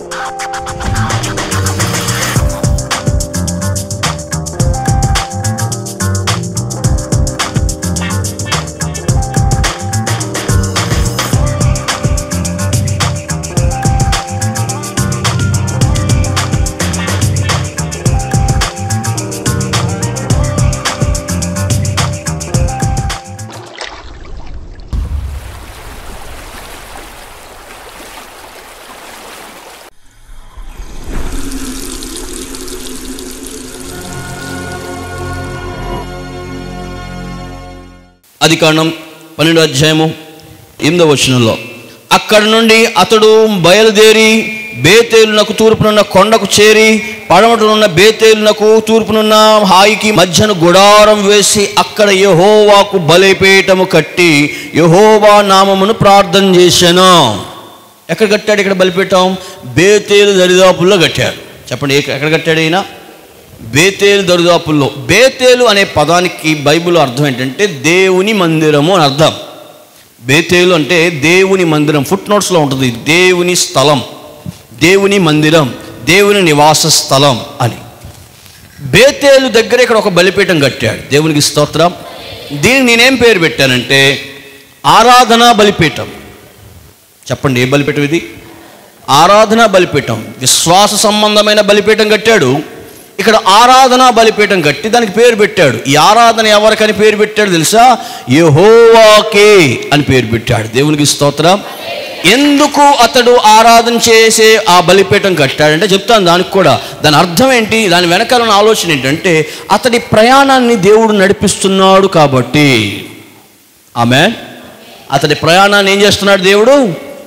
అది కారణం పన్నెండు అధ్యాయము ఎనిమిదవ వచనంలో అక్కడ నుండి అతడు బయలుదేరి బేతేలునకు తూర్పునున్న కొండకు చేరి పడమటనున్న బేతేలునకు తూర్పునున్న హాయికి మధ్యన గుడారం వేసి అక్కడ యహోవాకు బలిపీఠము కట్టి యహోవా నామమును ప్రార్థన చేశాను ఎక్కడ కట్టాడు ఇక్కడ బలిపీఠం బేతేలు దరిదాపుల్లో కట్టాడు చెప్పండి ఎక్కడ ఎక్కడ కట్టాడు ఈయన బేతేలు దరిదాపుల్లో బేతేలు అనే పదానికి బైబిల్ అర్థం ఏంటంటే దేవుని మందిరము అని అర్థం బేతేలు అంటే దేవుని మందిరం ఫుట్ నోట్స్లో ఉంటుంది దేవుని స్థలం దేవుని మందిరం దేవుని నివాస స్థలం అని బేతేలు దగ్గర ఇక్కడ ఒక బలిపీఠం కట్టాడు దేవునికి స్తోత్రం దీనికి నేనేం పేరు పెట్టానంటే ఆరాధనా బలిపీఠం చెప్పండి ఏ బలిపీఠం ఇది ఆరాధనా బలిపీఠం విశ్వాస సంబంధమైన బలిపీఠం కట్టాడు ఇక్కడ ఆరాధనా బలిపీఠం కట్టి దానికి పేరు పెట్టాడు ఈ ఆరాధన ఎవరికని పేరు పెట్టాడు తెలుసా యహోవాకే అని పేరు పెట్టాడు దేవునికి స్తోత్రం ఎందుకు అతడు ఆరాధన చేసే ఆ బలిపీఠం కట్టాడంటే చెప్తాను దానికి కూడా దాని అర్థం ఏంటి దాని వెనకాల ఉన్న ఆలోచన ఏంటంటే అతడి ప్రయాణాన్ని దేవుడు నడిపిస్తున్నాడు కాబట్టి ఆమె అతడి ప్రయాణాన్ని ఏం చేస్తున్నాడు దేవుడు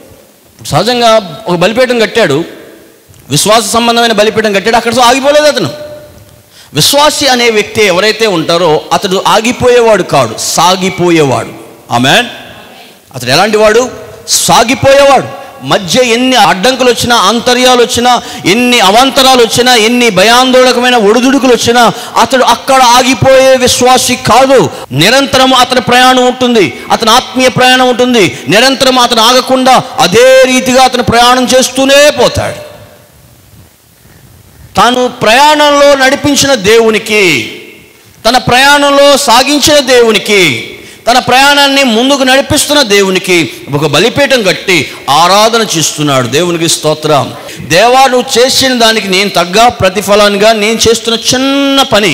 సహజంగా ఒక బలిపీఠం కట్టాడు విశ్వాస సంబంధమైన బలిపీఠం కట్టాడు అక్కడతో ఆగిపోలేదు అతను విశ్వాసి అనే వ్యక్తి ఎవరైతే ఉంటారో అతడు ఆగిపోయేవాడు కాడు సాగిపోయేవాడు ఆమె అతడు ఎలాంటి వాడు సాగిపోయేవాడు మధ్య ఎన్ని అడ్డంకులు వచ్చినా ఆంతర్యాలు వచ్చినా ఎన్ని అవాంతరాలు వచ్చినా ఎన్ని భయాందోళకమైన ఒడిదుడుకులు వచ్చినా అతడు అక్కడ ఆగిపోయే విశ్వాసి కాదు నిరంతరం అతని ప్రయాణం ఉంటుంది అతని ఆత్మీయ ప్రయాణం ఉంటుంది నిరంతరం అతను ఆగకుండా అదే రీతిగా అతను ప్రయాణం చేస్తూనే పోతాడు తాను ప్రయాణంలో నడిపించిన దేవునికి తన ప్రయాణంలో సాగించిన దేవునికి తన ప్రయాణాన్ని ముందుకు నడిపిస్తున్న దేవునికి ఒక బలిపీఠం కట్టి ఆరాధన చేస్తున్నాడు దేవునికి స్తోత్రం దేవా నువ్వు చేసిన దానికి నేను తగ్గ ప్రతిఫలాన్గా నేను చేస్తున్న చిన్న పని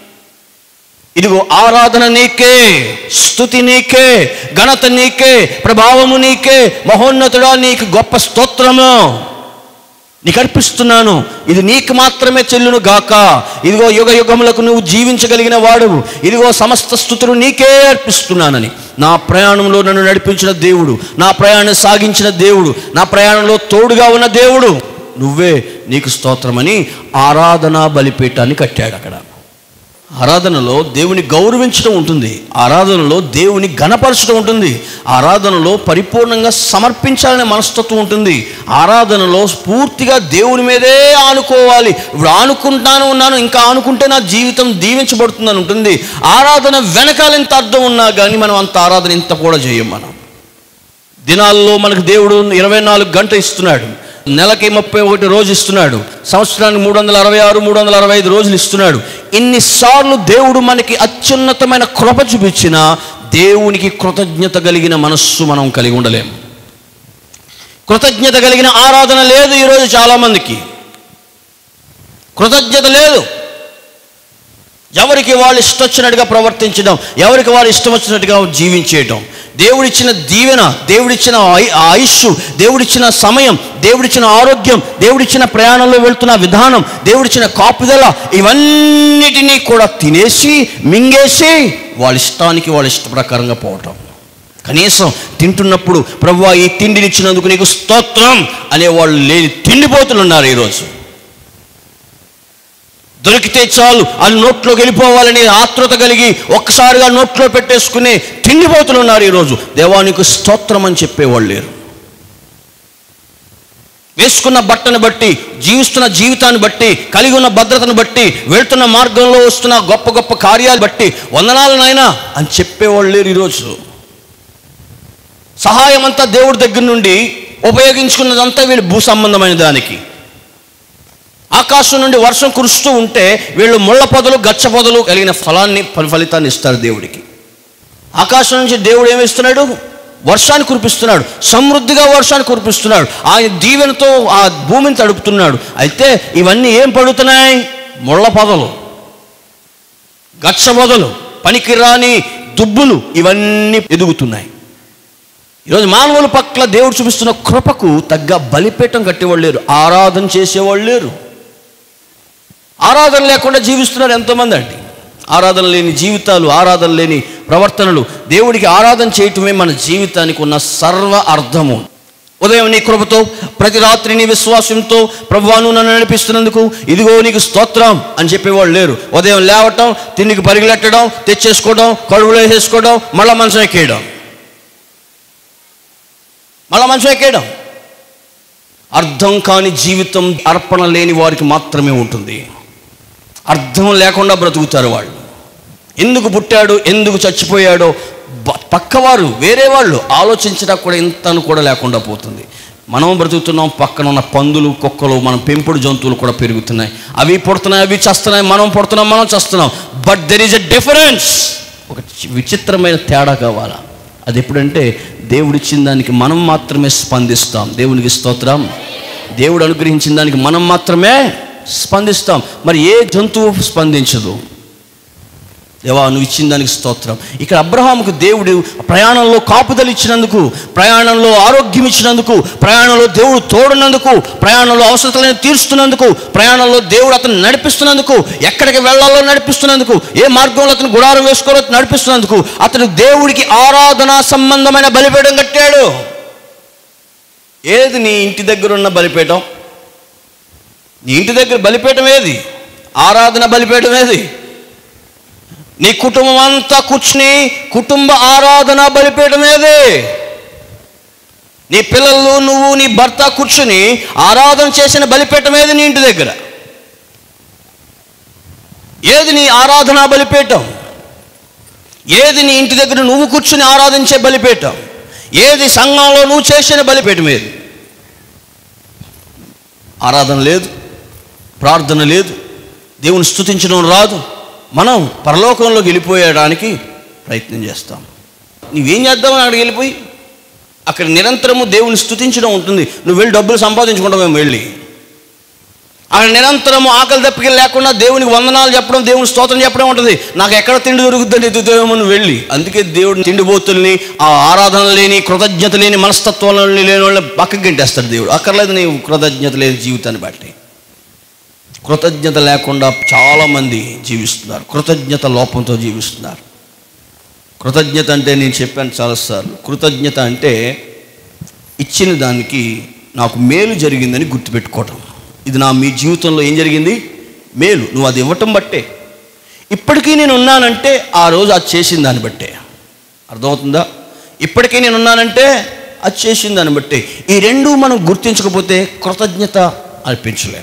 ఇదిగో ఆరాధన నీకే స్థుతి నీకే ఘనత నీకే ప్రభావము నీకే మహోన్నతుడా నీకు గొప్ప స్తోత్రము నీకు అర్పిస్తున్నాను ఇది నీకు మాత్రమే చెల్లును గాక ఇదిగో యుగ యుగములకు నువ్వు జీవించగలిగిన వాడువు ఇదిగో సమస్త స్థుతులు నీకే అర్పిస్తున్నానని నా ప్రయాణంలో నన్ను నడిపించిన దేవుడు నా ప్రయాణం సాగించిన దేవుడు నా ప్రయాణంలో తోడుగా ఉన్న దేవుడు నువ్వే నీకు స్తోత్రమని ఆరాధనా బలిపీఠాన్ని కట్టాడు అక్కడ ఆరాధనలో దేవుని గౌరవించడం ఉంటుంది ఆరాధనలో దేవుని ఘనపరచడం ఉంటుంది ఆరాధనలో పరిపూర్ణంగా సమర్పించాలనే మనస్తత్వం ఉంటుంది ఆరాధనలో పూర్తిగా దేవుని మీదే ఆనుకోవాలి ఇప్పుడు ఆనుకుంటాను ఉన్నాను ఇంకా ఆనుకుంటే నా జీవితం దీవించబడుతుందని ఉంటుంది ఆరాధన వెనకాల ఎంత అర్థం ఉన్నా కానీ మనం అంత ఆరాధన ఇంత కూడా చేయం మనం దినాల్లో మనకు దేవుడు ఇరవై నాలుగు గంటలు ఇస్తున్నాడు నెలకి ముప్పై ఒకటి రోజు ఇస్తున్నాడు సంవత్సరానికి మూడు వందల అరవై ఆరు మూడు వందల అరవై ఐదు రోజులు ఇస్తున్నాడు ఇన్నిసార్లు దేవుడు మనకి అత్యున్నతమైన కృప చూపించిన దేవునికి కృతజ్ఞత కలిగిన మనస్సు మనం కలిగి ఉండలేము కృతజ్ఞత కలిగిన ఆరాధన లేదు ఈరోజు చాలామందికి కృతజ్ఞత లేదు ఎవరికి వాళ్ళు ఇష్టం వచ్చినట్టుగా ప్రవర్తించడం ఎవరికి వాళ్ళు ఇష్టం వచ్చినట్టుగా జీవించేయటం దేవుడిచ్చిన దీవెన దేవుడిచ్చిన ఐ- ఆయుష్ దేవుడిచ్చిన సమయం దేవుడిచ్చిన ఆరోగ్యం దేవుడిచ్చిన ప్రయాణంలో వెళ్తున్న విధానం దేవుడిచ్చిన కాపుదల ఇవన్నిటినీ కూడా తినేసి మింగేసి వాళ్ళ ఇష్టానికి వాళ్ళ ఇష్ట ప్రకారంగా పోవటం కనీసం తింటున్నప్పుడు ప్రభు ఈ తిండిని ఇచ్చినందుకు నీకు స్తోత్రం అనేవాళ్ళు లేని తిండిపోతులు ఉన్నారు ఈరోజు దొరికితే చాలు అది నోట్లోకి వెళ్ళిపోవాలని ఆతృత కలిగి ఒక్కసారిగా నోట్లో పెట్టేసుకునే తిండిపోతులు ఉన్నారు ఈరోజు దేవానికి స్తోత్రం అని చెప్పేవాళ్ళు లేరు వేసుకున్న బట్టను బట్టి జీవిస్తున్న జీవితాన్ని బట్టి కలిగి ఉన్న భద్రతను బట్టి వెళ్తున్న మార్గంలో వస్తున్న గొప్ప గొప్ప కార్యాలు బట్టి వందనాలు నాయనా అని చెప్పేవాళ్ళు లేరు ఈరోజు సహాయం అంతా దేవుడి దగ్గర నుండి ఉపయోగించుకున్నదంతా వీళ్ళు భూ సంబంధమైన దానికి ఆకాశం నుండి వర్షం కురుస్తూ ఉంటే వీళ్ళు ముళ్ళ పొదలు గచ్చ పొదలు కలిగిన ఫలాన్ని ఫలి- ఫలితాన్ని ఇస్తారు దేవుడికి ఆకాశం నుంచి దేవుడు ఏమిస్తున్నాడు వర్షాన్ని కురిపిస్తున్నాడు సమృద్ధిగా వర్షాన్ని కురిపిస్తున్నాడు ఆయన దీవెనతో ఆ భూమిని తడుపుతున్నాడు అయితే ఇవన్నీ ఏం పడుతున్నాయి ముళ్ళ పొదలు గచ్చ పొదలు పనికిరాని దుబ్బులు ఇవన్నీ ఎదుగుతున్నాయి ఈరోజు మానవుల పట్ల దేవుడు చూపిస్తున్న కృపకు తగ్గ బలిపీఠం కట్టేవాళ్ళు లేరు ఆరాధన చేసేవాళ్ళు లేరు ఆరాధన లేకుండా జీవిస్తున్నారు ఎంతోమంది అండి ఆరాధన లేని జీవితాలు ఆరాధన లేని ప్రవర్తనలు దేవుడికి ఆరాధన చేయటమే మన జీవితానికి ఉన్న సర్వ అర్థము ఉదయం నీ కృపతో ప్రతి రాత్రి నీ విశ్వాసంతో ప్రభువాను నన్ను నడిపిస్తున్నందుకు ఇదిగో నీకు స్తోత్రం అని చెప్పేవాళ్ళు లేరు ఉదయం లేవటం తిండికి పరిగెట్టడం తెచ్చేసుకోవడం కడుపులో వేసేసుకోవడం మళ్ళా మనసు ఎక్కేయడం మళ్ళా మనసు ఎక్కేయడం అర్థం కాని జీవితం అర్పణ లేని వారికి మాత్రమే ఉంటుంది అర్థం లేకుండా బ్రతుకుతారు వాళ్ళు ఎందుకు పుట్టాడు ఎందుకు చచ్చిపోయాడో బ- పక్కవారు వేరే వాళ్ళు ఆలోచించడా కూడా ఇంతను కూడా లేకుండా పోతుంది మనం బ్రతుకుతున్నాం పక్కన ఉన్న పందులు కుక్కలు మన పెంపుడు జంతువులు కూడా పెరుగుతున్నాయి అవి పుడుతున్నాయి అవి చస్తున్నాయి మనం పుడుతున్నాం మనం చస్తున్నాం but there is a difference ఒక చి- విచిత్రమైన తేడా కావాలా అది ఎప్పుడంటే దేవుడిచ్చిన దానికి మనం మాత్రమే స్పందిస్తాం దేవునికి స్తోత్రం దేవుడు అనుగ్రహించిన దానికి మనం మాత్రమే స్పందిస్తాం మరి ఏ జంతువు స్పందించదు దేవా నువ్వు ఇచ్చిన దానికి స్తోత్రం ఇక్కడ అబ్రహాముకు దేవుడు ప్రయాణంలో కాపుదలు ఇచ్చినందుకు ప్రయాణంలో ఆరోగ్యం ఇచ్చినందుకు ప్రయాణంలో దేవుడు తోడున్నందుకు ప్రయాణంలో అవసరతలను తీరుస్తున్నందుకు ప్రయాణంలో దేవుడు అతను నడిపిస్తున్నందుకు ఎక్కడికి వెళ్ళాలో నడిపిస్తున్నందుకు ఏ మార్గంలో అతను గుడారం వేసుకోవాలో నడిపిస్తున్నందుకు అతను దేవుడికి ఆరాధన సంబంధమైన బలిపీఠం కట్టాడు ఏది నీ ఇంటి దగ్గర ఉన్న బలిపీఠం నీ ఇంటి దగ్గర బలిపీఠం ఏది ఆరాధన బలిపీఠం ఏది నీ కుటుంబం అంతా కూర్చుని కుటుంబ ఆరాధన బలిపీఠం ఏది నీ పిల్లలు నువ్వు నీ భర్త కూర్చుని ఆరాధన చేసిన బలిపీఠం ఏది నీ ఇంటి దగ్గర ఏది నీ ఆరాధన బలిపీఠం ఏది నీ ఇంటి దగ్గర నువ్వు కూర్చుని ఆరాధించే బలిపీఠం ఏది సంఘంలో నువ్వు చేసిన బలిపీఠం ఏది ఆరాధన లేదు ప్రార్థన లేదు దేవుని స్తుతించడం రాదు మనం పరలోకంలోకి వెళ్ళిపోయడానికి ప్రయత్నం చేస్తాం నువ్వేం చేద్దామని అక్కడికి వెళ్ళిపోయి అక్కడ నిరంతరము దేవుని స్తుతించడం ఉంటుంది నువ్వు వెళ్ళి డబ్బులు సంపాదించుకుంటామేమో వెళ్ళి అక్కడ నిరంతరము ఆకలి దప్పికలు లేకుండా దేవునికి వందనాలు చెప్పడం దేవుని స్తోత్రం చెప్పడం ఉంటుంది నాకు ఎక్కడ తిండి దొరుకుతుందని ఎదుగుతామో నువ్వు వెళ్ళి అందుకే దేవుడు తిండిబోతుల్ని ఆ ఆరాధన లేని కృతజ్ఞత లేని మనస్తత్వం లేని వాళ్ళని పక్కకి గంటేస్తాడు దేవుడు అక్కర్లేదు నీ కృతజ్ఞత లేని జీవితాన్ని బట్టి కృతజ్ఞత లేకుండా చాలామంది జీవిస్తున్నారు కృతజ్ఞత లోపంతో జీవిస్తున్నారు కృతజ్ఞత అంటే నేను చెప్పాను చాలాసార్లు కృతజ్ఞత అంటే ఇచ్చిన దానికి నాకు మేలు జరిగిందని గుర్తుపెట్టుకోవటం ఇది నా మీ జీవితంలో ఏం జరిగింది మేలు నువ్వు అది ఇవ్వటం బట్టే ఇప్పటికీ నేను ఉన్నానంటే ఆ రోజు అది చేసిన దాన్ని బట్టే అర్థమవుతుందా ఇప్పటికీ నేను ఉన్నానంటే అది చేసిన దాన్ని బట్టే ఈ రెండు మనం గుర్తించకపోతే కృతజ్ఞత అర్పించలేము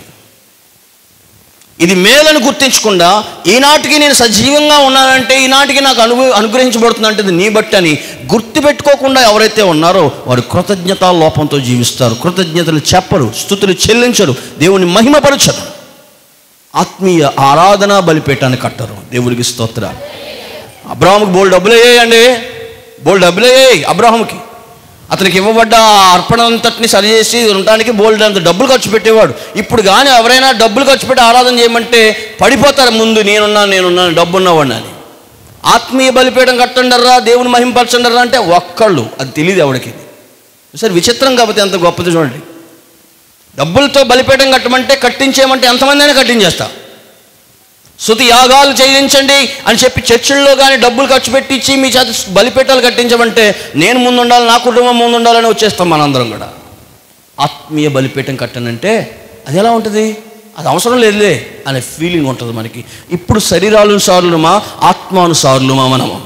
ఇది మేలని గుర్తించకుండా ఈనాటికి నేను సజీవంగా ఉన్నానంటే ఈనాటికి నాకు అను అనుగ్రహించబడుతుందంటే ఇది నీ బట్టి అని గుర్తుపెట్టుకోకుండా ఎవరైతే ఉన్నారో వారు కృతజ్ఞత లోపంతో జీవిస్తారు కృతజ్ఞతలు చెప్పరు స్థుతులు చెల్లించరు దేవుని మహిమపరచరు ఆత్మీయ ఆరాధన బలిపీఠాన్ని కట్టరు దేవుడికి స్తోత్ర అబ్రాహాముకి బోల్ డబ్బులు అయ్యాయండి బోల్ డబ్బులు అయ్యాయి అబ్రాహాముకి అతనికి ఇవ్వబడ్డ ఆ అర్పణ అంతటిని సరిచేసి ఉండడానికి బోల్డ్ అంత డబ్బులు ఖర్చు పెట్టేవాడు ఇప్పుడు కానీ ఎవరైనా డబ్బులు ఖర్చు పెట్టి ఆరాధన చేయమంటే పడిపోతారు ముందు నేనున్నాను నేనున్నాను డబ్బు ఉన్నవాడిని అని ఆత్మీయ బలిపీఠం కట్టండర్రా దేవుని మహింపరచండర్రా అంటే ఒక్కళ్ళు అది తెలియదు ఎవడికి సరే విచిత్రం కాకపోతే ఎంత గొప్పది చూడండి డబ్బులతో బలిపీఠం కట్టమంటే కట్టించేయమంటే ఎంతమంది అయినా కట్టించేస్తా శృతి యాగాలు చేయించండి అని చెప్పి చర్చిల్లో కానీ డబ్బులు ఖర్చు పెట్టించి మీ చేత బలిపీఠాలు కట్టించమంటే నేను ముందుండాలి నా కుటుంబం ముందుండాలని వచ్చేస్తాం మనందరం కూడా ఆత్మీయ బలిపీఠం కట్టనంటే అది ఎలా ఉంటుంది అది అవసరం లేదులే అనే ఫీలింగ్ ఉంటుంది మనకి ఇప్పుడు శరీరానుసారులమా ఆత్మానుసారులమా మనము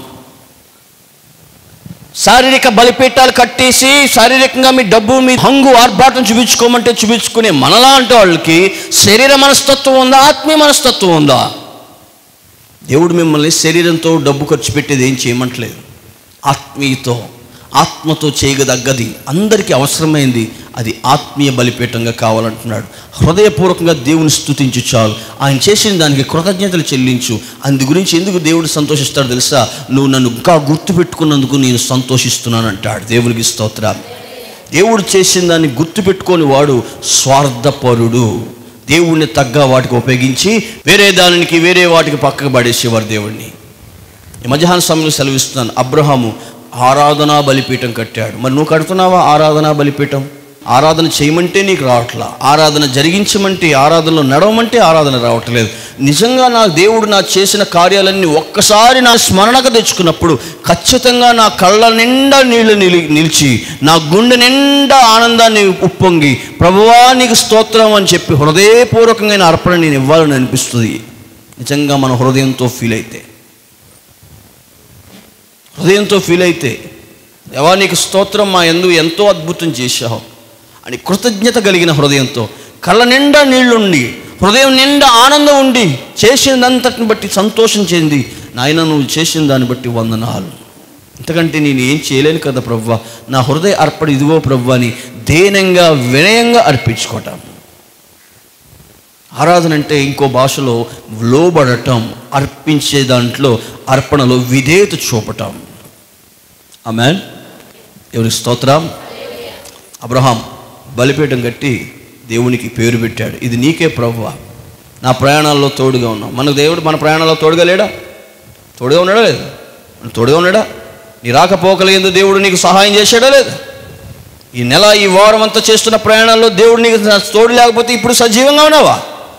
శారీరక బలిపీఠాలు కట్టేసి శారీరకంగా మీ డబ్బు మీ హంగు ఆర్భాటం చూపించుకోమంటే చూపించుకునే మనలాంటి వాళ్ళకి శరీర మనస్తత్వం ఉందా ఆత్మీయ మనస్తత్వం ఉందా దేవుడు మిమ్మల్ని శరీరంతో డబ్బు ఖర్చు పెట్టేది ఏం చేయమంటలేదు ఆత్మీయతో ఆత్మతో చేయగదగ్గది అందరికీ అవసరమైంది అది ఆత్మీయ బలిపీఠంగా కావాలంటున్నాడు హృదయపూర్వకంగా దేవుని స్తుతించు చాలు ఆయన చేసిన దానికి కృతజ్ఞతలు చెల్లించు అందు గురించి ఎందుకు దేవుడు సంతోషిస్తాడు తెలుసా నువ్వు నన్ను ఇంకా గుర్తుపెట్టుకున్నందుకు నేను సంతోషిస్తున్నాను అంటాడు దేవునికి స్తోత్రాలు దేవుడు చేసిన దాన్ని గుర్తుపెట్టుకొని వాడు స్వార్థపరుడు దేవుణ్ణి తగ్గ వాటికి ఉపయోగించి వేరే దానికి వేరే వాటికి పక్కకు పడేసేవారు దేవుడిని ఈ మధ్యాహ్న సమయంలో సెలవిస్తున్నాను అబ్రహాము ఆరాధనా బలిపీఠం కట్టాడు మరి నువ్వు కడుతున్నావా ఆరాధనా బలిపీఠం ఆరాధన చేయమంటే నీకు రావట్లా ఆరాధన జరిగించమంటే ఆరాధనలో నడవమంటే ఆరాధన రావట్లేదు నిజంగా నా దేవుడు నా చేసిన కార్యాలన్నీ ఒక్కసారి నా స్మరణకు తెచ్చుకున్నప్పుడు ఖచ్చితంగా నా కళ్ళ నిండా నీళ్లు నిలి నిలిచి నా గుండె నిండా ఆనందాన్ని ఉప్పొంగి ప్రభువా నీకు స్తోత్రం అని చెప్పి హృదయపూర్వకంగా అర్పణ నేను ఇవ్వాలని అనిపిస్తుంది నిజంగా మన హృదయంతో ఫీల్ అయితే హృదయంతో ఫీల్ అయితే దేవా నీకు స్తోత్రం మా ఎందు ఎంతో అద్భుతం చేశావు అని కృతజ్ఞత కలిగిన హృదయంతో కళ్ళ నిండా నీళ్లుండి హృదయం నిండా ఆనందం ఉండి చేసినంతటిని బట్టి సంతోషం చెంది నాయన నువ్వు చేసిన దాన్ని బట్టి వందనాలు ఇంతకంటే నేను ఏం చేయలేను కదా ప్రవ్వ నా హృదయ అర్పణ ఇదిగో ప్రవ్వ అని దేనంగా వినయంగా అర్పించుకోవటం ఆరాధన అంటే ఇంకో భాషలో లోబడటం అర్పించే దాంట్లో అర్పణలో విధేయత చూపటం ఆమెన్ ఎవరి స్తోత్రం అబ్రహాం బలిపీఠం కట్టి దేవునికి పేరు పెట్టాడు ఇది నీకే ప్రభువ నా ప్రయాణాల్లో తోడుగా ఉన్నావు మన దేవుడు మన ప్రయాణాల్లో తోడుగా లేడా తోడుగా ఉన్నాడా లేదా మన తోడుగా ఉన్నాడా నీ రాకపోకలేదు దేవుడు నీకు సహాయం చేశాడా లేదా ఈ నెల ఈ వారం అంతా చేస్తున్న ప్రయాణాల్లో దేవుడు నీకు తోడు లేకపోతే ఇప్పుడు సజీవంగా ఉన్నావా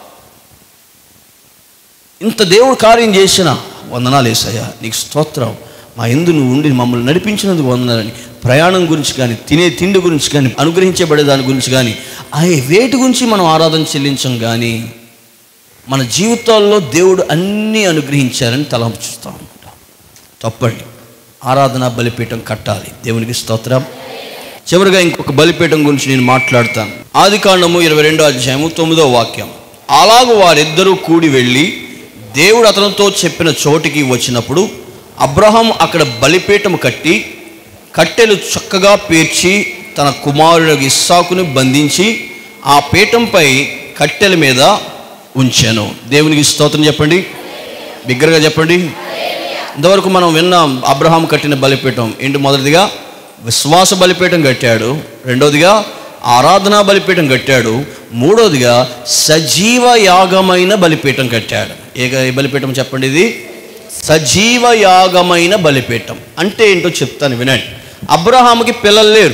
ఇంత దేవుడు కార్యం చేసిన వందనాలు వేసాయా నీకు స్తోత్రం మా ఎందు నువ్వు ఉండి మమ్మల్ని నడిపించినందుకు వందనాలని ప్రయాణం గురించి కానీ తినే తిండి గురించి కానీ అనుగ్రహించబడే దాని గురించి కానీ ఆ వేటి గురించి మనం ఆరాధన చెల్లించం కానీ మన జీవితాల్లో దేవుడు అన్నీ అనుగ్రహించారని తలంపుచుస్తూ ఉంటాం తప్పండి ఆరాధన బలిపీఠం కట్టాలి దేవునికి స్తోత్రం చివరిగా ఇంకొక బలిపీఠం గురించి నేను మాట్లాడతాను ఆది కాండము ఇరవై రెండో అధ్యాయము తొమ్మిదో వాక్యం అలాగూ వారిద్దరూ కూడి వెళ్ళి దేవుడు అతనితో చెప్పిన చోటికి వచ్చినప్పుడు అబ్రహాం అక్కడ బలిపీఠం కట్టి కట్టెలు చక్కగా పేర్చి తన కుమారుడు ఇస్సాకుని బంధించి ఆ పీఠంపై కట్టెల మీద ఉంచాను దేవునికి స్తోత్రం చెప్పండి బిగ్గరగా చెప్పండి ఇంతవరకు మనం విన్నాం అబ్రహాం కట్టిన బలిపీఠం ఏంటి మొదటిదిగా విశ్వాస బలిపీఠం కట్టాడు రెండోదిగా ఆరాధనా బలిపీఠం కట్టాడు మూడోదిగా సజీవ యాగమైన బలిపీఠం కట్టాడు ఏ ఏ బలిపీఠం చెప్పండి ఇది సజీవ యాగమైన బలిపీఠం అంటే ఏంటో చెప్తాను వినండి అబ్రహాముకి పిల్లలు లేరు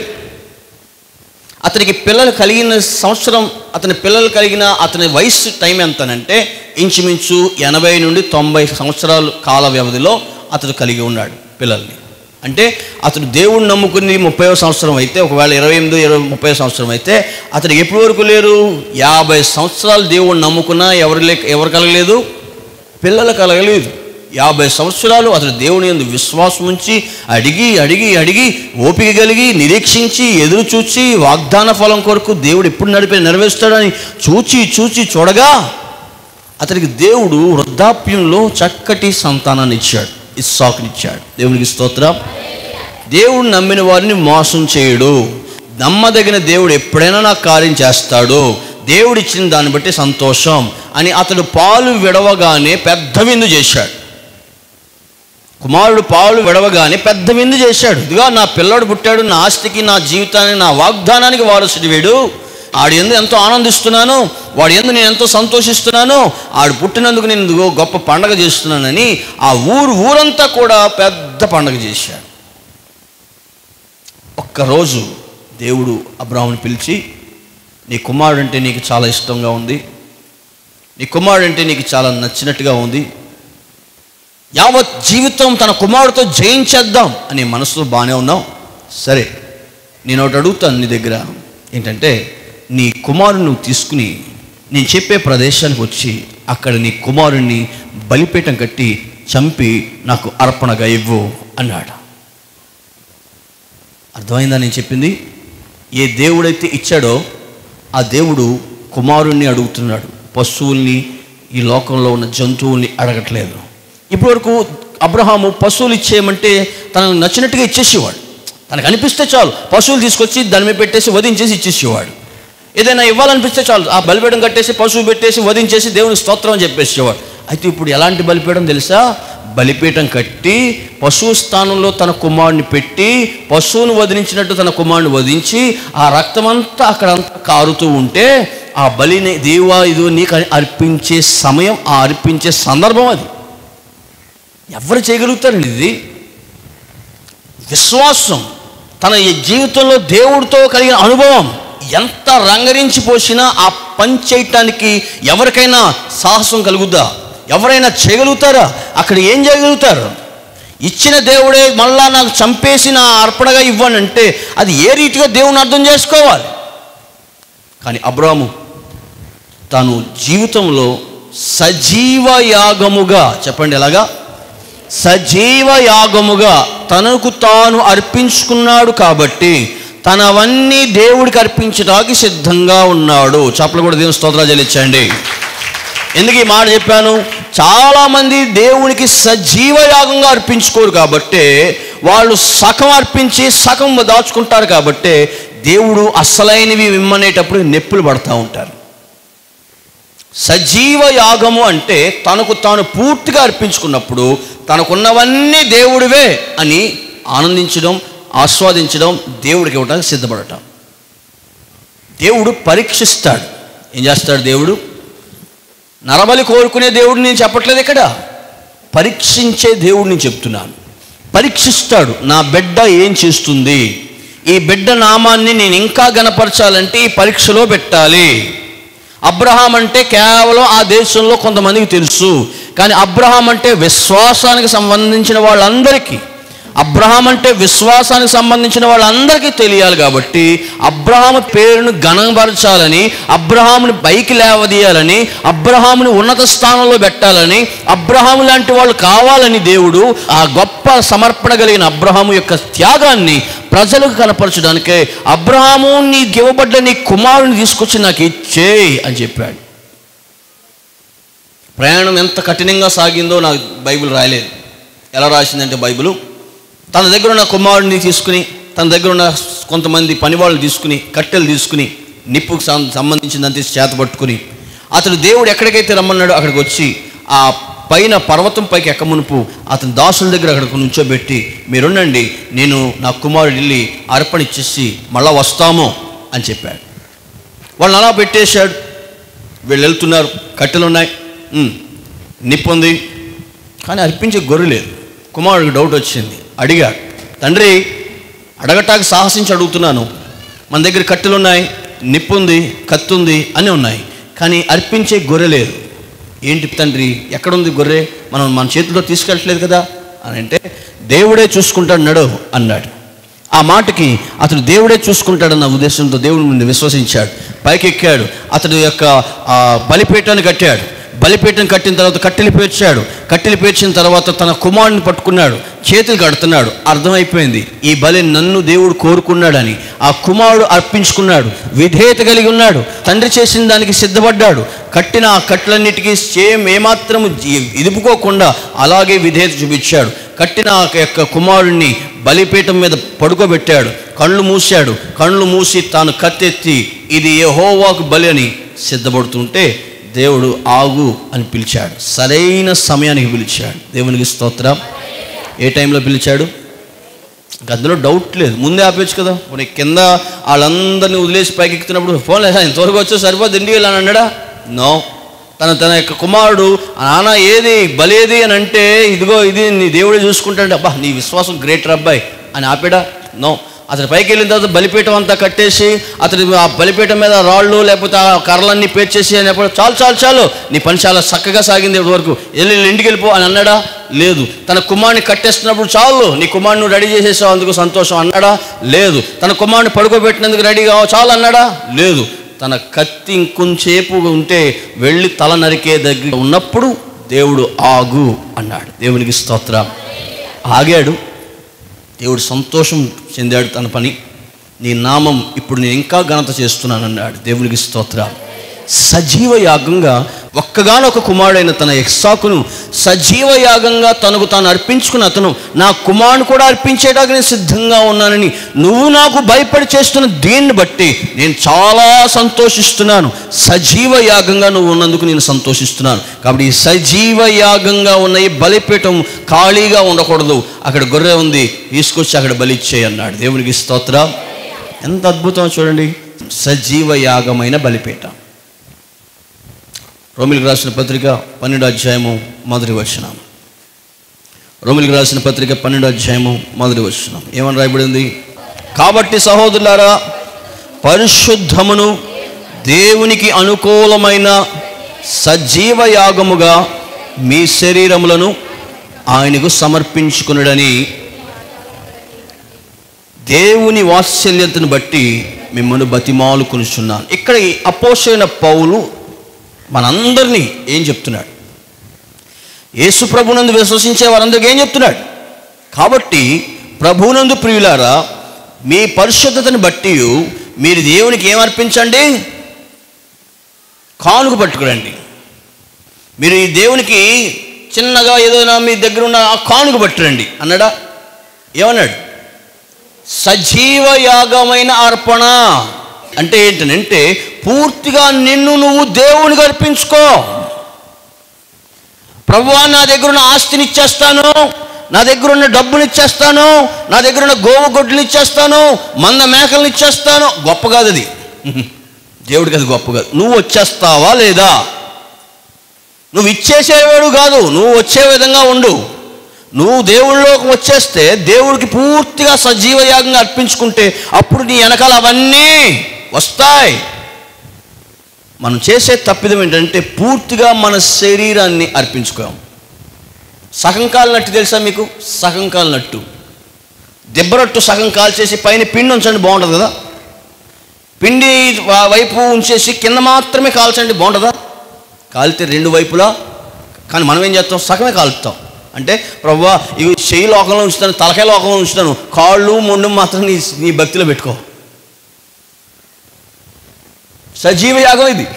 అతనికి పిల్లలు కలిగిన సంవత్సరం అతని పిల్లలు కలిగిన అతని వయసు టైం ఎంతనంటే ఇంచుమించు ఎనభై నుండి తొంభై సంవత్సరాలు కాల వ్యవధిలో అతడు కలిగి ఉన్నాడు పిల్లల్ని అంటే అతడు దేవుణ్ణి నమ్ముకుని ముప్పై సంవత్సరం అయితే ఒకవేళ ఇరవై ఎనిమిది ఇరవై ముప్పై సంవత్సరం అయితే అతడు ఎప్పటి వరకు లేరు యాభై సంవత్సరాలు దేవుణ్ణి నమ్ముకున్నా ఎవరు లేక ఎవరు కలగలేదు పిల్లలు కలగలేదు యాభై సంవత్సరాలు అతడు దేవుని యందు విశ్వాసం ఉంచి అడిగి అడిగి అడిగి ఓపిక కలిగి నిరీక్షించి ఎదురు చూచి వాగ్దాన ఫలం కొరకు దేవుడు ఎప్పుడు నడిపి నెరవేరుస్తాడని చూచి చూచి చూడగా అతనికి దేవుడు వృద్ధాప్యంలో చక్కటి సంతానాన్ని ఇచ్చాడు ఇస్సాకునిచ్చాడు దేవునికి స్తోత్రం దేవుడు నమ్మిన వారిని మోసం చేయడు నమ్మదగిన దేవుడు ఎప్పుడైనా నాకు కార్యం చేస్తాడు దేవుడు ఇచ్చిన దాన్ని బట్టి సంతోషం అని అతడు పాలు విడవగానే పెద్ద విందు చేశాడు కుమారుడు పాలు విడవగానే పెద్ద విందు చేశాడు ఇదిగా నా పిల్లడు పుట్టాడు నా ఆస్తికి నా జీవితానికి నా వాగ్దానానికి వారసుడు వీడు ఆడు ఎందు ఎంతో ఆనందిస్తున్నాను వాడు ఎందు నేను ఎంతో సంతోషిస్తున్నాను ఆడు పుట్టినందుకు నేను ఇదిగో గొప్ప పండగ చేస్తున్నానని ఆ ఊరు ఊరంతా కూడా పెద్ద పండగ చేశాడు ఒక్కరోజు దేవుడు అబ్రాహ్మణ్ పిలిచి నీ కుమారుడు అంటే నీకు చాలా ఇష్టంగా ఉంది నీ కుమారుడు అంటే నీకు చాలా నచ్చినట్టుగా ఉంది యావత్ జీవితం తన కుమారుడితో జయించేద్దాం అనే మనసులో బాగానే ఉన్నావు సరే నేను ఒకటి అడుగుతాను నీ దగ్గర ఏంటంటే నీ కుమారుని నువ్వు తీసుకుని నేను చెప్పే ప్రదేశానికి వచ్చి అక్కడ నీ కుమారుణ్ణి బలిపీఠం కట్టి చంపి నాకు అర్పణగా ఇవ్వు అన్నాడు అర్థమైందా నేను చెప్పింది ఏ దేవుడైతే ఇచ్చాడో ఆ దేవుడు కుమారుణ్ణి అడుగుతున్నాడు పశువుల్ని ఈ లోకంలో ఉన్న జంతువుల్ని అడగట్లేదు ఇప్పటివరకు అబ్రహాము పశువులు ఇచ్చేయమంటే తనకు నచ్చినట్టుగా ఇచ్చేసేవాడు తనకు అనిపిస్తే చాలు పశువులు తీసుకొచ్చి దాని మీద పెట్టేసి వధించేసి ఇచ్చేసేవాడు ఏదైనా ఇవ్వాలనిపిస్తే చాలు ఆ బలిపీఠం కట్టేసి పశువు పెట్టేసి వధించేసి దేవునికి స్తోత్రం అని చెప్పేసేవాడు అయితే ఇప్పుడు ఎలాంటి బలిపీఠం తెలుసా బలిపీఠం కట్టి పశువు స్థానంలో తన కుమారుని పెట్టి పశువును వదిలించినట్టు తన కుమారుని వధించి ఆ రక్తమంతా అక్కడంతా కారుతూ ఉంటే ఆ బలిని దేవా ఇదో నీకు అని అర్పించే సమయం ఆ అర్పించే సందర్భం అది ఎవరు చేయగలుగుతారండి ఇది విశ్వాసం తన ఈ జీవితంలో దేవుడితో కలిగిన అనుభవం ఎంత రంగరించి పోసినా ఆ పని చేయటానికి ఎవరికైనా సాహసం కలుగుద్దా ఎవరైనా చేయగలుగుతారా అక్కడ ఏం చేయగలుగుతారు ఇచ్చిన దేవుడే మళ్ళా నాకు చంపేసి నా అర్పణగా ఇవ్వను అంటే అది ఏ రీతిగా దేవుని అర్థం చేసుకోవాలి కానీ అబ్రాము తను జీవితంలో సజీవ యాగముగా చెప్పండి ఎలాగా సజీవ యాగముగా తనకు తాను అర్పించుకున్నాడు కాబట్టి తనవన్నీ దేవుడికి అర్పించడానికి సిద్ధంగా ఉన్నాడు చప్పలు కూడా దేవుని స్తోత్రాలు చెల్లించండి ఎందుకు ఈ మాట చెప్పాను చాలామంది దేవునికి సజీవ యాగంగా అర్పించుకోరు కాబట్టి వాళ్ళు సగం అర్పించి సగం దాచుకుంటారు కాబట్టి దేవుడు అసలైనవి విమ్మనేటప్పుడు నెప్పులు పడతా ఉంటారు సజీవ యాగము అంటే తనకు తాను పూర్తిగా అర్పించుకున్నప్పుడు తనకున్నవన్నీ దేవుడివే అని ఆనందించడం ఆస్వాదించడం దేవుడికి ఇవ్వడానికి సిద్ధపడటం దేవుడు పరీక్షిస్తాడు ఏం చేస్తాడు దేవుడు నరబలి కోరుకునే దేవుడు నేను చెప్పట్లేదు ఇక్కడ పరీక్షించే దేవుడు నేను చెప్తున్నాను పరీక్షిస్తాడు నా బిడ్డ ఏం చేస్తుంది ఈ బిడ్డ నామాన్ని నేను ఇంకా గనపరచాలంటే ఈ పరీక్షలో పెట్టాలి అబ్రహాం అంటే కేవలం ఆ దేశంలో కొంతమందికి తెలుసు కానీ అబ్రహాం అంటే విశ్వాసానికి సంబంధించిన వాళ్ళందరికీ అబ్రహాం అంటే విశ్వాసానికి సంబంధించిన వాళ్ళందరికీ తెలియాలి కాబట్టి అబ్రహాము పేరును గణపరచాలని అబ్రహాముని పైకి లేవదీయాలని అబ్రహాముని ఉన్నత స్థానంలో పెట్టాలని అబ్రహాము లాంటి వాళ్ళు కావాలని దేవుడు ఆ గొప్ప సమర్పణ కలిగిన అబ్రహాము యొక్క త్యాగాన్ని ప్రజలకు కనపరచడానికే అబ్రహాము నీకు ఇవ్వబడ్డ నీ కుమారుని తీసుకొచ్చి నాకు ఇచ్చేయి అని చెప్పాడు ప్రయాణం ఎంత కఠినంగా సాగిందో నాకు బైబిల్ రాయలేదు ఎలా రాసిందంటే బైబిల్ తన దగ్గర ఉన్న కుమారుడిని తీసుకుని తన దగ్గర ఉన్న కొంతమంది పనివాళ్ళు తీసుకుని కట్టెలు తీసుకుని నిప్పుకు సం- సంబంధించిందంతా చేత పట్టుకుని అతడు దేవుడు ఎక్కడికైతే రమ్మన్నాడో అక్కడికి వచ్చి ఆ పైన పర్వతం పైకి ఎక్కమునుపు అతని దాసుల దగ్గర అక్కడికి నుంచోబెట్టి మీరుండండి నేను నా కుమారుడు వెళ్ళి అర్పణ ఇచ్చేసి మళ్ళా వస్తాము అని చెప్పాడు వాళ్ళని అలా పెట్టేశాడు వీళ్ళు వెళ్తున్నారు కట్టెలు ఉన్నాయి ఉమ్, నిప్పు ఉంది కానీ అర్పించే గొర్రె లేదు కుమారుడికి డౌట్ వచ్చింది అడిగాడు తండ్రి అడగటానికి సాహసించి అడుగుతున్నాను మన దగ్గర కట్టెలు ఉన్నాయి నిప్పు ఉంది కత్తి ఉంది అన్నీ ఉన్నాయి కానీ అర్పించే గొర్రె లేదు ఏంటి తండ్రి ఎక్కడుంది గొర్రె మనం మన చేతిలో తీసుకెళ్ళట్లేదు కదా అని అంటే దేవుడే చూసుకుంటాడు నడు అన్నాడు ఆ మాటకి అతడు దేవుడే చూసుకుంటాడన్న ఉద్దేశంతో దేవుడి ముందు విశ్వసించాడు పైకి ఎక్కాడు అతడు యొక్క ఆ, బలిపీఠాన్ని కట్టాడు బలిపీఠం కట్టిన తర్వాత కట్టెలు పేర్చాడు కట్టెలు పేర్చిన తర్వాత తన కుమారుని పట్టుకున్నాడు చేతులు కడుతున్నాడు అర్థమైపోయింది ఈ బలి నన్ను దేవుడు కోరుకున్నాడని ఆ కుమారుడు అర్పించుకున్నాడు విధేయత కలిగి ఉన్నాడు తండ్రి చేసిన దానికి సిద్ధపడ్డాడు కట్టిన ఆ కట్టెలన్నిటికీ సేమ్ ఏమాత్రం ఇదుపుకోకుండా అలాగే విధేయత చూపించాడు కట్టిన ఆ యొక్క కుమారుణ్ణి బలిపీఠం మీద పడుకోబెట్టాడు కళ్ళు మూశాడు కళ్ళు మూసి తాను కత్తెత్తి ఇది యెహోవాకు బలి అని సిద్ధపడుతుంటే దేవుడు ఆగు అని పిలిచాడు సరైన సమయానికి పిలిచాడు దేవునికి స్తోత్రం ఏ టైంలో పిలిచాడు ఇంక అందులో డౌట్ లేదు ముందే ఆపేచ్చు కదా పోనీ కింద వాళ్ళందరినీ వదిలేసి పైకి ఎక్కుతున్నప్పుడు ఫోన్ లేదా ఇంతవరకు వచ్చో సరిపోతుంది ఇంటికి వెళ్ళాను అన్నాడా నో తన తన యొక్క కుమారుడు నాన్న ఏది బలేది అని అంటే ఇదిగో ఇది నీ దేవుడే చూసుకుంటాడు అబ్బా నీ విశ్వాసం గ్రేటర్ అబ్బాయి అని ఆపాడా నో అతను పైకి వెళ్ళిన తర్వాత బలిపీఠం అంతా కట్టేసి అతని ఆ బలిపీఠం మీద రాళ్ళు లేకపోతే ఆ కర్రలన్నీ పేర్చేసి అనేప్పుడు చాలు చాలు చాలు నీ పని చాలా చక్కగా సాగింది ఇప్పటి వరకు వెళ్ళి వెళ్ళి ఇంటికి వెళ్ళిపో అని అన్నాడా లేదు తన కుమారుని కట్టేస్తున్నప్పుడు చాలు నీ కుమారుని నువ్వు రెడీ చేసేసావు అందుకు సంతోషం అన్నాడా లేదు తన కుమారుని పడుకోబెట్టినందుకు రెడీగా చాలు అన్నాడా లేదు తన కత్తి ఇంకొంచేపు ఉంటే వెళ్ళి తల నరికే దగ్గర ఉన్నప్పుడు దేవుడు ఆగు అన్నాడు దేవునికి స్తోత్రం ఆగాడు దేవుడు సంతోషం చెందాడు తన పని నీ నామం ఇప్పుడు నేను ఇంకా ఘనత చేస్తున్నాను అన్నాడు దేవునికి స్తోత్రం సజీవ యాగంగా ఒక్కగానొక కుమారుడైన తన ఎక్సాకును సజీవ యాగంగా తనకు తాను అర్పించుకున్న అతను నా కుమారుని కూడా అర్పించేటానికి నేను సిద్ధంగా ఉన్నానని నువ్వు నాకు భయపడి చేస్తున్న దీన్ని బట్టి నేను చాలా సంతోషిస్తున్నాను సజీవ యాగంగా నువ్వు ఉన్నందుకు నేను సంతోషిస్తున్నాను కాబట్టి ఈ సజీవ యాగంగా ఉన్న ఈ బలిపీఠం ఖాళీగా ఉండకూడదు అక్కడ గొర్రె ఉంది తీసుకొచ్చి అక్కడ బలిచ్చేయి అన్నాడు దేవునికి స్తోత్ర ఎంత అద్భుతం చూడండి సజీవ యాగమైన బలిపీఠం రోమిలికి రాసిన పత్రిక పన్నెండు అధ్యాయము మొదటి వచనం రోమిలికి రాసిన పత్రిక పన్నెండు అధ్యాయము మొదటి వచనం ఏమని రాయబడింది కాబట్టి సహోదరులారా పరిశుద్ధమును దేవునికి అనుకూలమైన సజీవ యాగముగా మీ శరీరములను ఆయనకు సమర్పించుకునుడని దేవుని వాత్సల్యతను బట్టి మిమ్మల్ని బతిమాలు కొనుచున్నాను ఇక్కడ ఈ అపోసైన పౌలు మనందరినీ ఏం చెప్తున్నాడు యేసు ప్రభునందు విశ్వసించే వారందరికీ ఏం చెప్తున్నాడు కాబట్టి ప్రభునందు ప్రియులారా మీ పరిశుద్ధతను బట్టి మీరు దేవునికి ఏం అర్పించండి కానుక పట్టుకురండి మీరు ఈ దేవునికి చిన్నగా ఏదైనా మీ దగ్గర ఉన్న ఆ కానుక పట్టురండి అన్నాడా ఏమన్నాడు సజీవ యాగమైన అర్పణ అంటే ఏంటనంటే పూర్తిగా నిన్ను నువ్వు దేవునికి అర్పించుకో ప్రభువా నా దగ్గర ఉన్న ఆస్తిని ఇచ్చేస్తాను నా దగ్గర ఉన్న డబ్బుని ఇచ్చేస్తాను నా దగ్గర ఉన్న గోవు గొడ్లు ఇచ్చేస్తాను మంద మేకలను ఇచ్చేస్తాను గొప్ప కాదు అది దేవుడికి అది గొప్ప కాదు నువ్వు వచ్చేస్తావా లేదా నువ్వు ఇచ్చేసేవాడు కాదు నువ్వు వచ్చే విధంగా ఉండు నువ్వు దేవుళ్ళలోకి వచ్చేస్తే దేవుడికి పూర్తిగా సజీవ యాగంగా అర్పించుకుంటే అప్పుడు నీ వెనకాల అవన్నీ వస్తాయి మనం చేసే తప్పిదం ఏంటంటే పూర్తిగా మన శరీరాన్ని అర్పించుకోం సగం కాలు నట్టు తెలుసా మీకు సగం కాలు నట్టు దెబ్బరట్టు సగం కాలు చేసి పైన పిండి ఉంచండి బాగుంటుంది కదా పిండి వా- వైపు ఉంచేసి కింద మాత్రమే కాల్చండి బాగుంటుందా కాలితే రెండు వైపులా కానీ మనం ఏం చేస్తాం సగమే కాలుస్తాం అంటే ప్రభు ఇవి చెయ్యి లోకంలో ఉంచుతాను తలకాయ లోకంలో ఉంచుతాను కాళ్ళు మొండు మాత్రం నీ నీ భక్తిలో పెట్టుకో సజీవ యాగం ఇది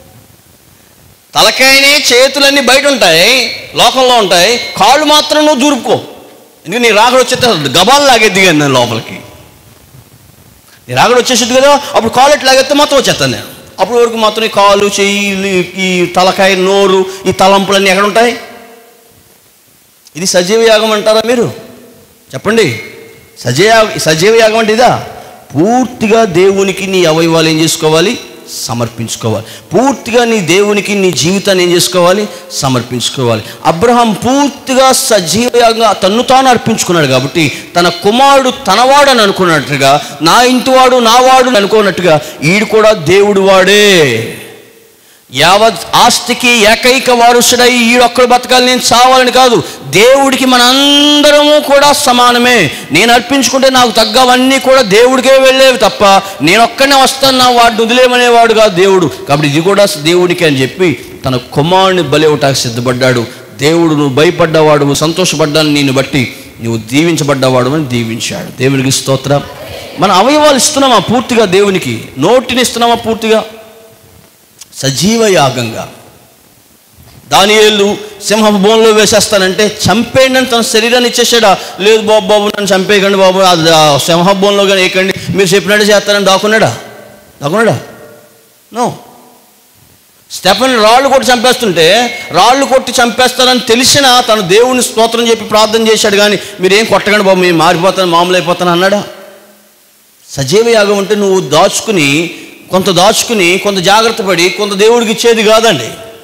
తలకాయని చేతులన్నీ బయట ఉంటాయి లోకంలో ఉంటాయి కాళ్ళు మాత్రం నువ్వు దూరుకో ఎందుకంటే నీ రాగడు వచ్చేస్తే గబాలు లాగేది కానీ నేను లోపలికి నీ రాగడు వచ్చేసింది కదా అప్పుడు కాళ్ళు ఎట్లా లాగేస్తే మొత్తం వచ్చేస్తాను నేను అప్పుడు వరకు మాత్రం ఈ కాలు చెయ్యి ఈ తలకాయ నోరు ఈ తలంపులన్నీ ఎక్కడ ఉంటాయి ఇది సజీవ యాగం అంటారా మీరు చెప్పండి సజీవ సజీవ యాగం అంటే ఇదా పూర్తిగా దేవునికి నీ అవయవాలు ఏం చేసుకోవాలి సమర్పించుకోవాలి పూర్తిగా నీ దేవునికి నీ జీవితాన్ని ఏం చేసుకోవాలి సమర్పించుకోవాలి అబ్రహాం పూర్తిగా సజీవంగా తన్ను తాను అర్పించుకున్నాడు కాబట్టి తన కుమారుడు తనవాడు అని అనుకున్నట్టుగా నా ఇంటివాడు నావాడు అని అనుకున్నట్టుగా ఈడు కూడా దేవుడు వాడే యావత్ ఆస్తికి ఏకైక వారసుడై ఈడొక్కడు బతకాలి నేను చావాలని కాదు దేవుడికి మనందరము కూడా సమానమే నేను అర్పించుకుంటే నాకు తగ్గవన్నీ కూడా దేవుడికే వెళ్ళేవి తప్ప నేను ఒక్కనే వస్తాను నా వాడిని వదిలేమనేవాడు కాదు దేవుడు కాబట్టి ఇది కూడా దేవుడికి అని చెప్పి తన కుమారుని బలివటానికి సిద్ధపడ్డాడు దేవుడు నువ్వు భయపడ్డవాడు సంతోషపడ్డాను నిన్ను బట్టి నువ్వు దీవించబడ్డవాడు అని దీవించాడు దేవునికి స్తోత్రం మన అవయవాలు ఇస్తున్నామా పూర్తిగా దేవునికి నోటిని ఇస్తున్నామా పూర్తిగా సజీవ యాగంగా దానియేలు సింహపు బోన్లో వేసేస్తానంటే చంపేయండి అని తన శరీరాన్ని ఇచ్చేసాడా లేదు బాబు బాబు నన్ను చంపేయకండి బాబు అది ఆ సింహపు బోన్లో కానీ వేయకండి మీరు చెప్పినట్టు చేస్తానని దాక్కున్నాడా దాక్కున్నాడా నో స్టెఫన్ రాళ్ళు కొట్టి చంపేస్తుంటే రాళ్ళు కొట్టి చంపేస్తానని తెలిసిన తను దేవుని స్తోత్రం చెప్పి ప్రార్థన చేశాడు కానీ మీరేం కొట్టకండి బాబు మేము మారిపోతాను మామూలు అయిపోతాను అన్నాడా సజీవ యాగం అంటే నువ్వు దాచుకుని కొంత దాచుకుని కొంత జాగ్రత్త పడి కొంత దేవుడికి ఇచ్చేది కాదండి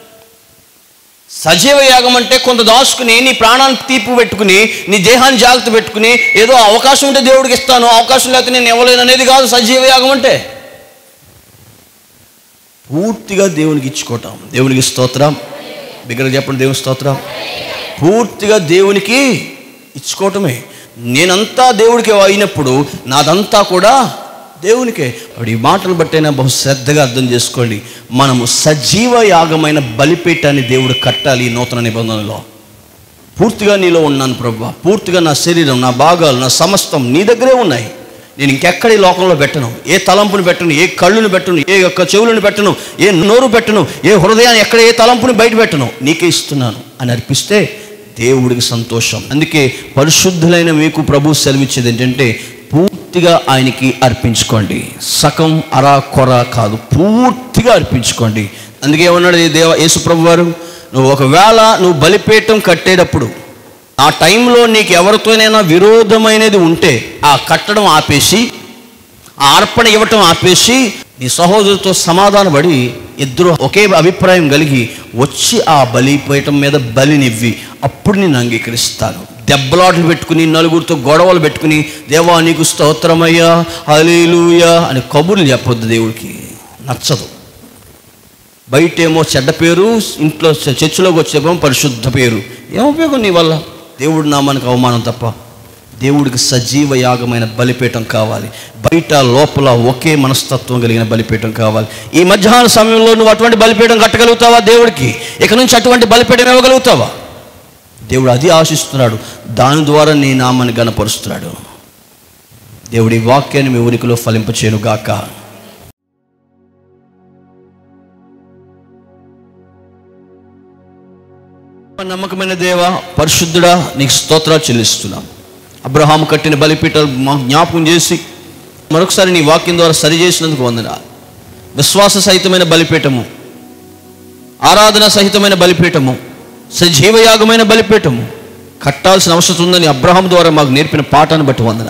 సజీవ యాగం అంటే కొంత దాచుకుని నీ ప్రాణాన్ని తీపి పెట్టుకుని నీ దేహాన్ని జాగ్రత్త పెట్టుకుని ఏదో అవకాశం ఉంటే దేవుడికి ఇస్తాను అవకాశం లేకపోతే నేను ఇవ్వలేను అనేది కాదు సజీవ యాగం అంటే పూర్తిగా దేవునికి ఇచ్చుకోవటం దేవునికి స్తోత్రం బిగ్గర చెప్పండి దేవుని స్తోత్రం పూర్తిగా దేవునికి ఇచ్చుకోవటమే నేనంతా దేవుడికి అయినప్పుడు నాదంతా కూడా దేవునికే అప్పుడు ఈ మాటలు బట్టైనా బహు శ్రద్ధగా అర్థం చేసుకోండి మనము సజీవ యాగమైన బలిపీఠాన్ని దేవుడు కట్టాలి ఈ నూతన నిబంధనలో పూర్తిగా నీలో ఉన్నాను ప్రభు పూర్తిగా నా శరీరం నా భాగాలు నా సమస్తం నీ దగ్గరే ఉన్నాయి నేను ఇంకెక్కడ ఈ లోకంలో పెట్టను ఏ తలంపుని పెట్టను ఏ కళ్ళుని పెట్టను ఏ యొక్క చెవులను పెట్టను ఏ నోరు పెట్టను ఏ హృదయాన్ని ఎక్కడ ఏ తలంపుని బయట పెట్టను నీకే ఇస్తున్నాను అని అర్పిస్తే దేవుడికి సంతోషం అందుకే పరిశుద్ధులైన మీకు ప్రభు సెలవిచ్చేది ఏంటంటే పూర్తిగా ఆయనకి అర్పించుకోండి సగం అరా కొర కాదు పూర్తిగా అర్పించుకోండి అందుకే ఏమన్నాడు ఈ దేవ యేసు ప్రభు వారు నువ్వు ఒకవేళ నువ్వు బలిపీఠం కట్టేటప్పుడు ఆ టైంలో నీకు ఎవరితోనైనా విరోధమైనది ఉంటే ఆ కట్టడం ఆపేసి ఆ అర్పణ ఇవ్వటం ఆపేసి నీ సహోదరుతో సమాధానపడి ఇద్దరు ఒకే అభిప్రాయం కలిగి వచ్చి ఆ బలిపీఠం మీద బలినివ్వి అప్పుడు నేను అంగీకరిస్తాను దెబ్బలాటలు పెట్టుకుని నలుగురితో గొడవలు పెట్టుకుని దేవా నీకు స్తోత్రమయ్యా హలీలుయా అని కబుర్లు చెప్పొద్దు దేవుడికి నచ్చదు బయటేమో చెడ్డ పేరు ఇంట్లో చ- చర్చిలోకి వచ్చేమో పరిశుద్ధ పేరు ఏం ఉపయోగం నీ వల్ల దేవుడి నామానికి అవమానం తప్ప దేవుడికి సజీవ యాగమైన బలిపీఠం కావాలి బయట లోపల ఒకే మనస్తత్వం కలిగిన బలిపీఠం కావాలి ఈ మధ్యాహ్న సమయంలో నువ్వు అటువంటి బలిపీఠం కట్టగలుగుతావా దేవుడికి ఇక నుంచి అటువంటి బలిపీఠం ఇవ్వగలుగుతావా దేవుడు అది ఆశిస్తున్నాడు దాని ద్వారా నీ నామాన్ని గనపరుస్తున్నాడు దేవుడి వాక్యాన్ని మీ ఉనికిలో ఫలింపచేయను గాక నమ్మకమైన దేవ పరిశుద్ధుడా నీకు స్తోత్రాలు చెల్లిస్తున్నాం అబ్రహాం కట్టిన బలిపీఠం మా జ్ఞాపకం చేసి మరొకసారి నీ వాక్యం ద్వారా సరి చేసినందుకు వందన విశ్వాస సహితమైన బలిపీఠము ఆరాధన సహితమైన బలిపీఠము సజీవయాగమైన బలిపీఠము కట్టాల్సిన అవసరం ఉందని అబ్రహాం ద్వారా మాకు నేర్పిన పాఠాన్ని బట్టి వందన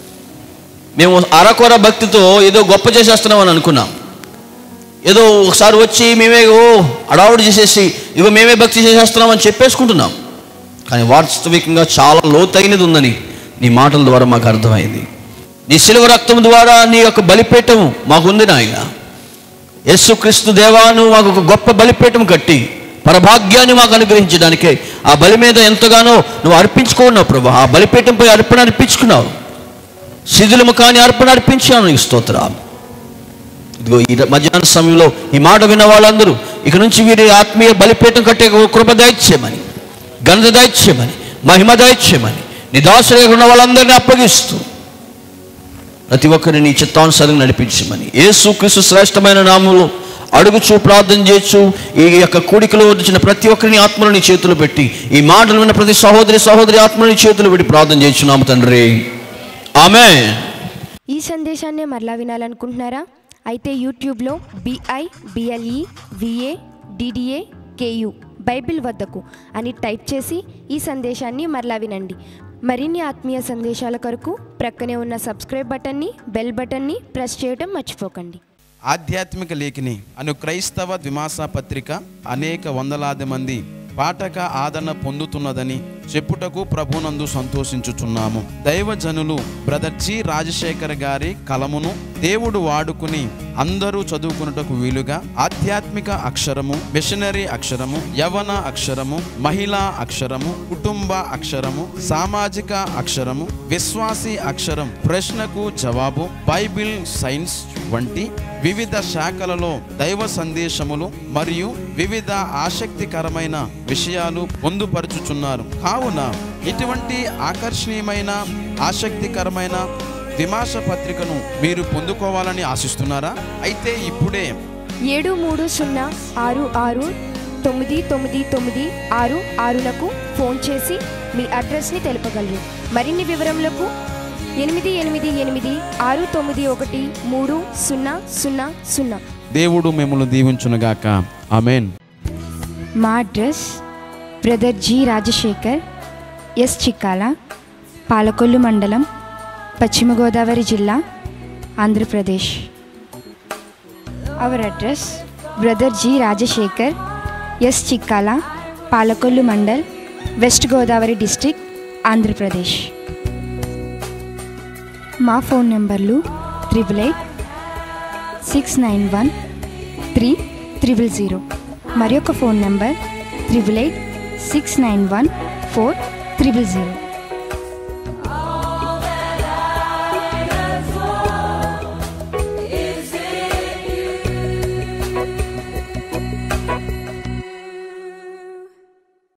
మేము అరకొర భక్తితో ఏదో గొప్ప చేసేస్తున్నామని అనుకున్నాం ఏదో ఒకసారి వచ్చి మేమే ఓ అడావుడు చేసేసి ఇగో మేమే భక్తి చేసేస్తున్నామని చెప్పేసుకుంటున్నాం కానీ వాస్తవికంగా చాలా లోతైనది ఉందని నీ మాటల ద్వారా మాకు అర్థమైంది నీ శిలువ రక్తం ద్వారా నీ యొక్క బలిపీఠం మాకుంది నాయన యేసుక్రీస్తు దేవాను మాకు ఒక గొప్ప బలిపీఠం కట్టి పరభాగ్యాన్ని మాకు అనుగ్రహించడానికే ఆ బలి మీద ఎంతగానో నువ్వు అర్పించుకున్నావు ప్రభు ఆ బలిపీఠంపై అర్పణ అర్పించుకున్నావు శిథిలము కాని అర్పణ అర్పించాను నీకు స్తోత్రాలు ఇదిగో ఈ మధ్యాహ్న సమయంలో ఈ మాట విన్న వాళ్ళందరూ ఇక నుంచి వీరి ఆత్మీయ బలిపీఠం కట్టే ఒక కృప దయచేయమని ఘనత దయచేయమని మహిమ దయచేయమని నీ దాసులు ఉన్న వాళ్ళందరినీ అప్పగిస్తూ ప్రతి ఒక్కరిని నీ చిత్తానుసారం నడిపించమని యేసుక్రీస్తు శ్రేష్టమైన నామంలో అడుగుచు ప్రార్థన చేయొచ్చు ఈ యొక్క కూడికలో వచ్చిన ప్రతి ఒక్కరిని ఆత్మని నీ చేతులు పెట్టి ఈ మాటలు విన్న ప్రతి సహోదరి సహోదరి ఆత్మని చేతులు పెట్టి ప్రార్థన చేయొచ్చున్నాము తండ్రి ఆమె ఈ సందేశాన్ని మరలా వినాలనుకుంటున్నారా అయితే యూట్యూబ్లో B I B L E V A D D A K U bible వద్దకు అని టైప్ చేసి ఈ సందేశాన్ని మరలా వినండి మరిన్ని ఆత్మీయ సందేశాల కొరకు ప్రక్కనే ఉన్న సబ్స్క్రైబ్ బటన్ని బెల్ బటన్ని ప్రెస్ చేయడం మర్చిపోకండి ఆధ్యాత్మిక లేఖిని అను క్రైస్తవ ద్విమాస పత్రిక అనేక వందలాది మంది పాఠక ఆదరణ పొందుతున్నదని చెప్పుటకు ప్రభునందు సంతోషించుచున్నాము దైవజనులు బ్రదర్ జి రాజశేఖర్ గారి కలమును దేవుడు వాడుకుని అందరూ చదువుకున్నటకు వీలుగా ఆధ్యాత్మిక అక్షరము మిషనరీ అక్షరము యవన అక్షరము మహిళా అక్షరము కుటుంబ అక్షరము సామాజిక అక్షరము విశ్వాసీ అక్షరం ప్రశ్నకు జవాబు బైబిల్ సైన్స్ వంటి వివిధ శాఖలలో దైవ సందేశములు మరియు వివిధ ఆసక్తికరమైన విషయాలు పొందుపరుచుచున్నారు కావున ఇటువంటి ఆకర్షణీయమైన ఆసక్తికరమైన విమాస పత్రికను మీరు పొందుకోవాలని ఆశిస్తున్నారా అయితే ఇప్పుడే ఏడు మూడు సున్నా ఆరు ఆరు తొమ్మిది తొమ్మిది తొమ్మిది ఆరు ఆరులకు ఫోన్ చేసి మీ అడ్రస్ని తెలుపగలరు మరిన్ని వివరములకు ఎనిమిది ఎనిమిది ఎనిమిది ఆరు తొమ్మిది ఒకటి మూడు సున్నా సున్నా సున్నా దేవుడు మిమ్మల్ని దీవించునుగాక ఆమెన్ మా address brother G Rajasekhar S Chikkala Palakollu మండలం పశ్చిమ గోదావరి జిల్లా Andhra Pradesh our address brother G Rajasekhar S Chikkala Palakollu mandal west Godavari district Andhra Pradesh మా ఫోన్ నెంబర్లు triple eight six nine one three triple zero మరి ఒక phone number triple eight six nine one four triple zero